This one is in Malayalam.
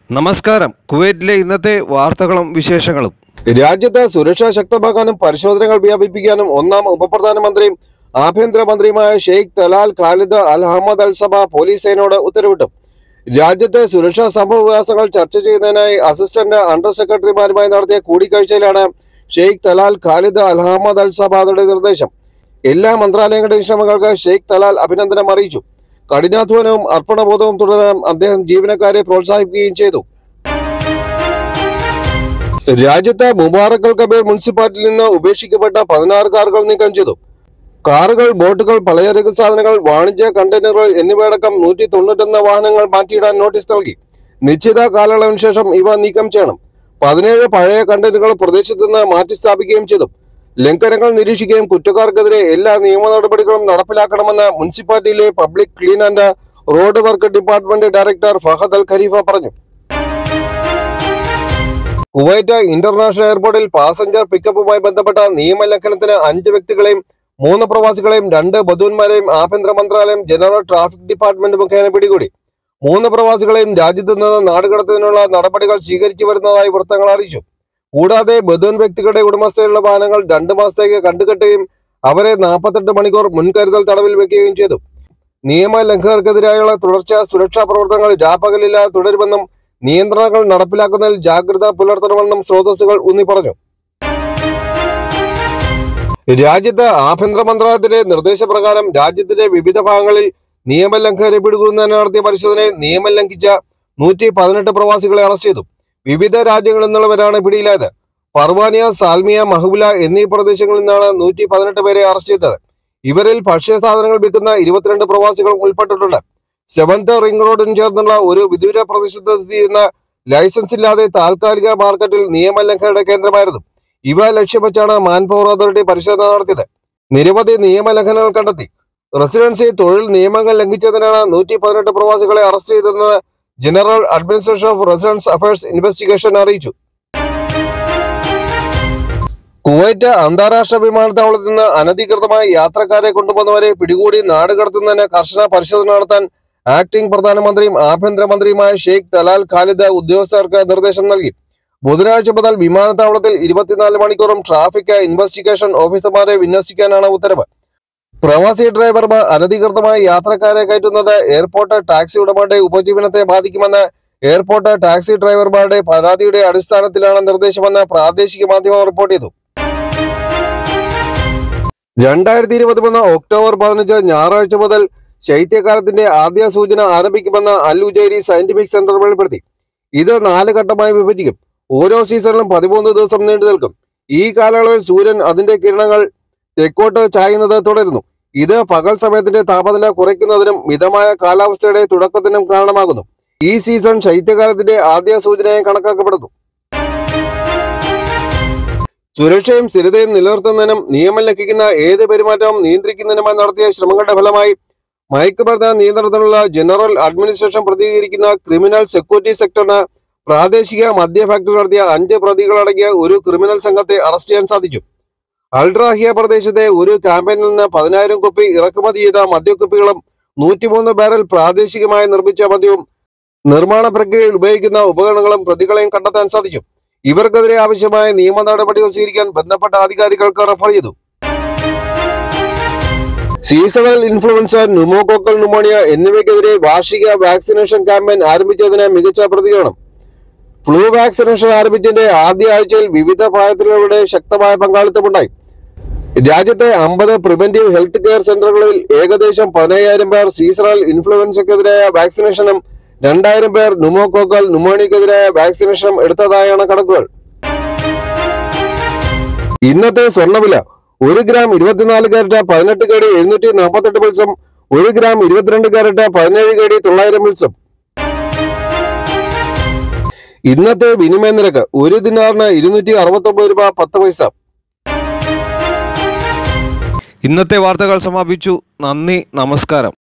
നമസ്കാരം കുവൈറ്റിലെ ഇന്നത്തെ വാർത്തകളും വിശേഷങ്ങളും രാജ്യത്ത് സുരക്ഷ ശക്തമാക്കാനും പരിശോധനകൾ വ്യാപിപ്പിക്കാനും ഒന്നാം ഉപപ്രധാനമന്ത്രിയും ആഭ്യന്തരമന്ത്രിയുമായ Sheikh Talal Khalid Al Ahmad Al Sabah police സേനയോട് ഉത്തരവിട്ടു രാജ്യത്തെ സുരക്ഷാ സംഭവവികാസങ്ങൾ ചർച്ച ചെയ്യുന്നതിനായി അസിസ്റ്റന്റ് അണ്ടർ സെക്രട്ടറിമാരുമായി നടത്തിയ കൂടിക്കാഴ്ചയിലാണ് Sheikh Talal Khalid Al Ahmad Al സബാദയുടെ നിർദ്ദേശം എല്ലാ മന്ത്രാലയങ്ങളുടെയും ശ്രമങ്ങൾക്ക് ഷെയ്ഖ് തലാൽ അഭിനന്ദനം അറിയിച്ചു കഠിനാധ്വാനവും അർപ്പണബോധവും തുടരാൻ അദ്ദേഹം ജീവനക്കാരെ പ്രോത്സാഹിപ്പിക്കുകയും ചെയ്തു രാജ്യത്ത് മുബാറക് അൽ കബീർ മുനിസിപ്പാലിറ്റിയിൽ നിന്ന് ഉപേക്ഷിക്കപ്പെട്ട പതിനാറ് കാറുകൾ നീക്കം ചെയ്തു കാറുകൾ ബോട്ടുകൾ പലചരക്ക് സാധനങ്ങൾ വാണിജ്യ കണ്ടെയ്നറുകൾ എന്നിവയടക്കം നൂറ്റി തൊണ്ണൂറ്റൊന്ന് വാഹനങ്ങൾ മാറ്റിയിടാൻ നോട്ടീസ് നൽകി നിശ്ചിത കാലയളവിന് ശേഷം ഇവ നീക്കം ചെയ്യണം പതിനേഴ് പഴയ കണ്ടെയ്നറുകൾ പ്രദേശത്ത് നിന്ന് മാറ്റി സ്ഥാപിക്കുകയും ചെയ്തു ലംഘനങ്ങൾ നിരീക്ഷിക്കുകയും കുറ്റക്കാർക്കെതിരെ എല്ലാ നിയമ നടപടികളും നടപ്പിലാക്കണമെന്ന് മുനിസിപ്പാലിറ്റിയിലെ public clean and road work department director Fahad Al Khareefa പറഞ്ഞു കുവൈറ്റ് ഇന്റർനാഷണൽ എയർപോർട്ടിൽ പാസഞ്ചർ പിക്കപ്പുമായി ബന്ധപ്പെട്ട നിയമലംഘനത്തിന് അഞ്ച് വ്യക്തികളെയും മൂന്ന് പ്രവാസികളെയും രണ്ട് ബധുവന്മാരെയും ആഭ്യന്തര മന്ത്രാലയം ജനറൽ ട്രാഫിക് ഡിപ്പാർട്ട്മെന്റ് മുഖേന പിടികൂടി മൂന്ന് പ്രവാസികളെയും രാജ്യത്ത് നിന്ന് നാടുകടത്തുന്നതിനുള്ള നടപടികൾ സ്വീകരിച്ചു വരുന്നതായി വൃത്തങ്ങൾ അറിയിച്ചു കൂടാതെ ബധുവൻ വ്യക്തികളുടെ ഉടമസ്ഥയിലുള്ള വാഹനങ്ങൾ രണ്ട് മാസത്തേക്ക് കണ്ടുകെട്ടുകയും അവരെ നാൽപ്പത്തെട്ട് മണിക്കൂർ മുൻകരുതൽ തടവിൽ വെക്കുകയും ചെയ്തു നിയമലംഘകർക്കെതിരായുള്ള തുടർച്ച സുരക്ഷാ പ്രവർത്തനങ്ങൾ രാപ്പകലില്ലാതെ തുടരുമെന്നും നിയന്ത്രണങ്ങൾ നടപ്പിലാക്കുന്നതിൽ ജാഗ്രത പുലർത്തണമെന്നും സ്രോതസ്സുകൾ ഊന്നി പറഞ്ഞു രാജ്യത്ത് ആഭ്യന്തര മന്ത്രാലയത്തിന്റെ നിർദ്ദേശപ്രകാരം രാജ്യത്തിന്റെ വിവിധ ഭാഗങ്ങളിൽ നിയമലംഘകരെ പിടികൂടുന്നതിന് നടത്തിയ പരിശോധനയിൽ നിയമം ലംഘിച്ച നൂറ്റി പതിനെട്ട് പ്രവാസികളെ അറസ്റ്റ് ചെയ്തു വിവിധ രാജ്യങ്ങളിൽ നിന്നുള്ളവരാണ് പിടിയിലായത് പർവാനിയ സാൽമിയ മഹബുല എന്നീ പ്രദേശങ്ങളിൽ നിന്നാണ് നൂറ്റി പതിനെട്ട് പേരെ അറസ്റ്റ് ചെയ്തത് ഇവരിൽ ഭക്ഷ്യ സാധനങ്ങൾ വിൽക്കുന്ന ഇരുപത്തിരണ്ട് പ്രവാസികളും ഉൾപ്പെട്ടിട്ടുണ്ട് സെവൻത് റിംഗ് റോഡിന് ചേർന്നുള്ള ഒരു വിദൂര പ്രദേശത്ത് സ്ഥിതി ചെയ്യുന്ന ലൈസൻസ് ഇല്ലാതെ താൽക്കാലിക മാർക്കറ്റിൽ നിയമലംഘനയുടെ കേന്ദ്രമായിരുന്നു ഇവ ലക്ഷ്യം വെച്ചാണ് മാൻ പവർ അതോറിറ്റി പരിശോധന നടത്തിയത് നിരവധി നിയമലംഘനങ്ങൾ കണ്ടെത്തി റെസിഡൻസി തൊഴിൽ നിയമങ്ങൾ ലംഘിച്ചതിനാണ് നൂറ്റി പതിനെട്ട് പ്രവാസികളെ അറസ്റ്റ് ചെയ്തതെന്ന് general administration of residence affairs investigation അറിയിച്ചു കുവൈറ്റ് അന്താരാഷ്ട്ര വിമാനത്താവളത്തിൽ നിന്ന് അനധികൃതമായി യാത്രക്കാരെ കൊണ്ടുവന്നവരെ പിടികൂടി നാടുകടത്തുന്നതിന് കർശന പരിശോധന നടത്താൻ ആക്ടിംഗ് പ്രധാനമന്ത്രിയും ആഭ്യന്തരമന്ത്രിയുമായ ഷെയ്ഖ് തലാൽ ഖാലിദ് ഉദ്യോഗസ്ഥർക്ക് നിർദ്ദേശം നൽകി ബുധനാഴ്ച മുതൽ വിമാനത്താവളത്തിൽ ഇരുപത്തിനാല് മണിക്കൂറും ട്രാഫിക് ഇൻവെസ്റ്റിഗേഷൻ ഓഫീസർമാരെ വിന്യസിക്കാനാണ് ഉത്തരവ് പ്രവാസി ഡ്രൈവർമാർ അനധികൃതമായി യാത്രക്കാരെ കയറ്റുന്നത് എയർപോർട്ട് ടാക്സി ഉടമകളുടെ ഉപജീവനത്തെ ബാധിക്കുമെന്ന് എയർപോർട്ട് ടാക്സി ഡ്രൈവർമാരുടെ പരാതിയുടെ അടിസ്ഥാനത്തിലാണ് നിർദ്ദേശമെന്ന് പ്രാദേശിക മാധ്യമം റിപ്പോർട്ട് ചെയ്തു രണ്ടായിരത്തി ഇരുപത്തിമൂന്ന് ഒക്ടോബർ പതിനഞ്ച് ഞായറാഴ്ച മുതൽ ശൈത്യകാലത്തിന്റെ ആദ്യ സൂചന ആരംഭിക്കുമെന്ന് അൽ ഉജൈരി സയന്റിഫിക് സെന്റർ വെളിപ്പെടുത്തി ഇത് നാല് ഘട്ടമായി വിഭജിക്കും ഓരോ സീസണിലും പതിമൂന്ന് ദിവസം നീണ്ടു നിൽക്കും ഈ കാലയളവിൽ സൂര്യൻ അതിന്റെ കിരണങ്ങൾ തെക്കോട്ട് ചായുന്നത് തുടരുന്നു ഇത് പകൽ സമയത്തിന്റെ താപനില കുറയ്ക്കുന്നതിനും മിതമായ കാലാവസ്ഥയുടെ തുടക്കത്തിനും കാരണമാകുന്നു ഈ സീസൺ ശൈത്യകാലത്തിന്റെ ആദ്യ സൂചനയായി കണക്കാക്കപ്പെടുന്നു സുരക്ഷയും സ്ഥിരതയും നിലനിർത്തുന്നതിനും നിയമം ലംഘിക്കുന്ന ഏത് പെരുമാറ്റവും നിയന്ത്രിക്കുന്നതിനുമായി നടത്തിയ ശ്രമങ്ങളുടെ ഫലമായി മയക്കുമരുന്ന് നിയന്ത്രണത്തിനുള്ള ജനറൽ അഡ്മിനിസ്ട്രേഷൻ പ്രതികരിക്കുന്ന ക്രിമിനൽ സെക്യൂരിറ്റി സെക്ടറിന് പ്രാദേശിക മദ്യ ഫാക്ടറി നടത്തിയ അഞ്ച് പ്രതികളടങ്ങിയ ഒരു ക്രിമിനൽ സംഘത്തെ അറസ്റ്റ് ചെയ്യാൻ സാധിച്ചു അൾട്രാഹിയ പ്രദേശത്തെ ഒരു ക്യാമ്പയിനിൽ നിന്ന് പതിനായിരം കുപ്പി ഇറക്കുമതി ചെയ്ത മദ്യക്കുപ്പികളും നൂറ്റിമൂന്ന് ബാരൽ പ്രാദേശികമായി നിർമ്മിച്ച മദ്യവും നിർമ്മാണ പ്രക്രിയയിൽ ഉപയോഗിക്കുന്ന ഉപകരണങ്ങളും പ്രതികളെയും കണ്ടെത്താൻ സാധിച്ചു ഇവർക്കെതിരെ ആവശ്യമായ നിയമ നടപടികൾ സ്വീകരിക്കാൻ ബന്ധപ്പെട്ട അധികാരികൾക്ക് റഫർ ചെയ്തു സീസണൽ ഇൻഫ്ലുവൻസ ന്യൂമോകോക്കൽ ന്യൂമോണിയ എന്നിവയ്ക്കെതിരെ വാർഷിക വാക്സിനേഷൻ ക്യാമ്പയിൻ ആരംഭിച്ചതിന് മികച്ച പ്രതികരണം ഫ്ലൂ വാക്സിനേഷൻ ആരംഭിച്ചതിന്റെ ആദ്യ ആഴ്ചയിൽ വിവിധ പ്രായത്തിലുള്ളവരുടെ ശക്തമായ പങ്കാളിത്തമുണ്ടായി രാജ്യത്തെ അമ്പത് പ്രിവെന്റീവ് ഹെൽത്ത് കെയർ സെന്ററുകളിൽ ഏകദേശം പതിനയ്യായിരം പേർ സീസണൽ ഇൻഫ്ലുവൻസയ്ക്കെതിരായ വാക്സിനേഷനും രണ്ടായിരം പേർ ന്യൂമോകോക്കൽ ന്യൂമോണിയക്കെതിരായ വാക്സിനേഷനും എടുത്തതായാണ് കണക്കുകൾ ഇന്നത്തെ സ്വർണ്ണവില ഒരു ഗ്രാം ഇരുപത്തിനാല് കാരറ്റ് പതിനെട്ട് കേടി എഴുന്നൂറ്റി നാൽപ്പത്തെട്ട് പിൾസും ഒരു ഗ്രാം ഇരുപത്തിരണ്ട് കാരറ്റ് പതിനേഴ് കേടി തൊള്ളായിരം പിൾസും ഇന്നത്തെ വിനിമയ നിരക്ക് ഒരു ദിനാറിന് ഇരുന്നൂറ്റി അറുപത്തി ഒമ്പത് രൂപ പത്ത് പൈസ ഇന്നത്തെ വാർത്തകൾ സമാപിച്ചു നന്ദി നമസ്കാരം